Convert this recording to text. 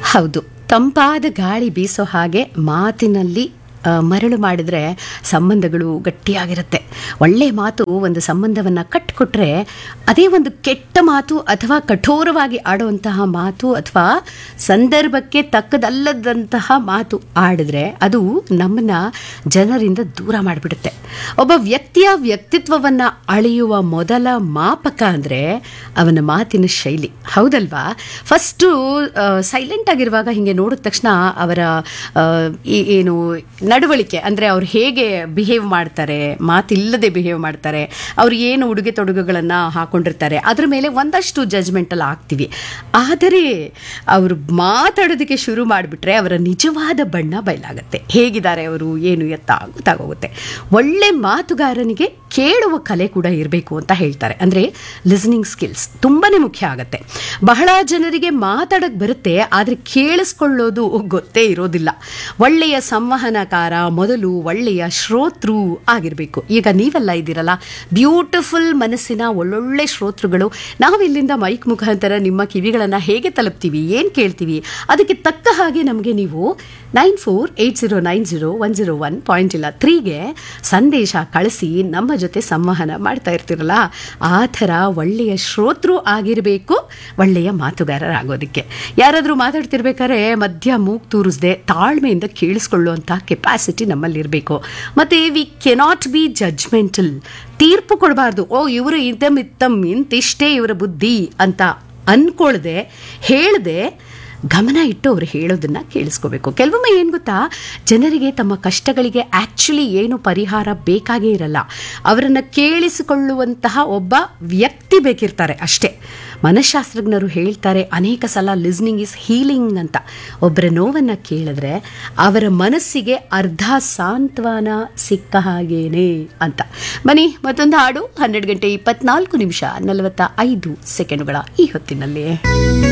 ಹೌದು ತಂಪಾದ ಗಾಳಿ ಬೀಸೋ ಹಾಗೆ ಮಾತಿನಲ್ಲಿ ಆ, ಮರಳು ಮಾಡಿದರೆ ಸಂಬಂಧಗಳು ಗಟ್ಟಿಯಾಗಿರುತ್ತೆ ಒಳ್ಳೆ ಮಾತು ಒಂದು ಸಂಬಂಧವನ್ನು ಕಟ್ಟಿಕೊಟ್ರೆ ಅದೇ ಒಂದು ಕೆಟ್ಟ ಮಾತು ಅಥವಾ ಕಠೋರವಾಗಿ ಆಡುವಂತಹ ಮಾತು ಅಥವಾ ಸಂದರ್ಭಕ್ಕೆ ತಕ್ಕದಲ್ಲದಂತಹ ಮಾತು ಆಡಿದ್ರೆ ಅದು ನಮ್ಮನ್ನ ಜನರಿಂದ ದೂರ ಮಾಡಿಬಿಡುತ್ತೆ ಒಬ್ಬ ವ್ಯಕ್ತಿಯ ವ್ಯಕ್ತಿತ್ವವನ್ನು ಅಳೆಯುವ ಮೊದಲ ಮಾಪಕ ಅಂದರೆ ಅವನ ಮಾತಿನ ಶೈಲಿ ಹೌದಲ್ವಾ ಫಸ್ಟು ಸೈಲೆಂಟ್ ಆಗಿರುವಾಗ ಹಿಂಗೆ ನೋಡಿದ ತಕ್ಷಣ ಅವರ ಆ, ಈ- ಏನು ನಡವಳಿಕೆ ಅಂದರೆ ಅವ್ರು ಹೇಗೆ ಬಿಹೇವ್ ಮಾಡ್ತಾರೆ ಮಾತಿಲ್ಲದೆ ಬಿಹೇವ್ ಮಾಡ್ತಾರೆ ಅವ್ರು ಏನು ಉಡುಗೆ ತೊಡುಗೆಗಳನ್ನು ಹಾಕೊಂಡಿರ್ತಾರೆ ಅದ್ರ ಮೇಲೆ ಒಂದಷ್ಟು ಜಜ್ಮೆಂಟಲ್ಲಿ ಆಗ್ತೀವಿ ಆದರೆ ಅವರು ಮಾತಾಡೋದಕ್ಕೆ ಶುರು ಮಾಡಿಬಿಟ್ರೆ ಅವರ ನಿಜವಾದ ಬಣ್ಣ ಬಯಲಾಗುತ್ತೆ ಹೇಗಿದ್ದಾರೆ ಅವರು ಏನು ಎತ್ತ ಗೊತ್ತಾಗೋಗುತ್ತೆ ಒಳ್ಳೆ ಮಾತುಗಾರನಿಗೆ ಕೇಳುವ ಕಲೆ ಕೂಡ ಇರಬೇಕು ಅಂತ ಹೇಳ್ತಾರೆ ಅಂದರೆ ಲಿಸನಿಂಗ್ ಸ್ಕಿಲ್ಸ್ ತುಂಬಾ ಮುಖ್ಯ ಆಗುತ್ತೆ ಬಹಳ ಜನರಿಗೆ ಮಾತಾಡಕ್ಕೆ ಬರುತ್ತೆ ಆದರೆ ಕೇಳಿಸ್ಕೊಳ್ಳೋದು ಗೊತ್ತೇ ಇರೋದಿಲ್ಲ ಒಳ್ಳೆಯ ಸಂವಹನಕಾರ ಮೊದಲು ಒಳ್ಳೆಯ ಶ್ರೋತೃ ಆಗಿರಬೇಕು ಈಗ ನೀವೆಲ್ಲ ಇದ್ದೀರಲ್ಲ ಬ್ಯೂಟಿಫುಲ್ ಮನಸ್ಸಿನ ಒಳ್ಳೊಳ್ಳೆ ಶ್ರೋತೃಗಳು ನಾವು ಇಲ್ಲಿಂದ ಮೈಕ್ ಮುಖಾಂತರ ನಿಮ್ಮ ಕಿವಿಗಳನ್ನು ಹೇಗೆ ತಲುಪ್ತೀವಿ ಏನು ಕೇಳ್ತೀವಿ ಅದಕ್ಕೆ ತಕ್ಕ ಹಾಗೆ ನಮಗೆ ನೀವು nine four eight zero nine zero one zero one point ಇಲ್ಲ ತ್ರೀಗೆ ಸಂದೇಶ ಕಳಿಸಿ ನಮ್ಮ ಜೊತೆ ಸಂವಹನ ಮಾಡ್ತಾ ಇರ್ತೀರಲ್ಲ ಆ ಥರ ಒಳ್ಳೆಯ ಶ್ರೋತೃ ಆಗಿರಬೇಕು ಒಳ್ಳೆಯ ಮಾತುಗಾರರಾಗೋದಕ್ಕೆ ಯಾರಾದರೂ ಮಾತಾಡ್ತಿರ್ಬೇಕಾದ್ರೆ ಮಧ್ಯ ಮೂಗ್ ತೂರಿಸ್ದೆ ತಾಳ್ಮೆಯಿಂದ ಕೇಳಿಸ್ಕೊಳ್ಳುವಂಥ ಕೆಪಾಸಿಟಿ ನಮ್ಮಲ್ಲಿರಬೇಕು ಮತ್ತು ವಿ ಕೆನಾಟ್ ಬಿ ಜಡ್ಜ್ಮೆಂಟಲ್ ತೀರ್ಪು ಕೊಡಬಾರ್ದು ಓ ಇವರು ಇದಮ್ ಇತ್ತಮ್ ಇಂತಿಷ್ಟೇ ಇವರ ಬುದ್ಧಿ ಅಂತ ಅನ್ಕೊಳ್ದೆ ಹೇಳ್ದೆ ಗಮನ ಇಟ್ಟು ಅವ್ರು ಹೇಳೋದನ್ನ ಕೇಳಿಸ್ಕೋಬೇಕು ಕೆಲವೊಮ್ಮೆ ಏನು ಗೊತ್ತಾ ಜನರಿಗೆ ತಮ್ಮ ಕಷ್ಟಗಳಿಗೆ ಆ್ಯಕ್ಚುಲಿ ಏನು ಪರಿಹಾರ ಬೇಕಾಗೇ ಇರಲ್ಲ ಅವರನ್ನು ಕೇಳಿಸಿಕೊಳ್ಳುವಂತಹ ಒಬ್ಬ ವ್ಯಕ್ತಿ ಬೇಕಿರ್ತಾರೆ ಅಷ್ಟೇ ಮನಃಶಾಸ್ತ್ರಜ್ಞರು ಹೇಳ್ತಾರೆ ಅನೇಕ ಸಲ ಲಿಸ್ನಿಂಗ್ ಇಸ್ ಹೀಲಿಂಗ್ ಅಂತ ಒಬ್ಬರ ನೋವನ್ನು ಕೇಳಿದ್ರೆ ಅವರ ಮನಸ್ಸಿಗೆ ಅರ್ಧ ಸಾಂತ್ವನ ಸಿಕ್ಕ ಹಾಗೇನೆ ಅಂತ ಬನ್ನಿ ಮತ್ತೊಂದು ಹಾಡು ಹನ್ನೆರಡು ಗಂಟೆ ಇಪ್ಪತ್ನಾಲ್ಕು ನಿಮಿಷ ನಲವತ್ತ ಐದು ಸೆಕೆಂಡ್ಗಳ ಈ ಹೊತ್ತಿನಲ್ಲಿ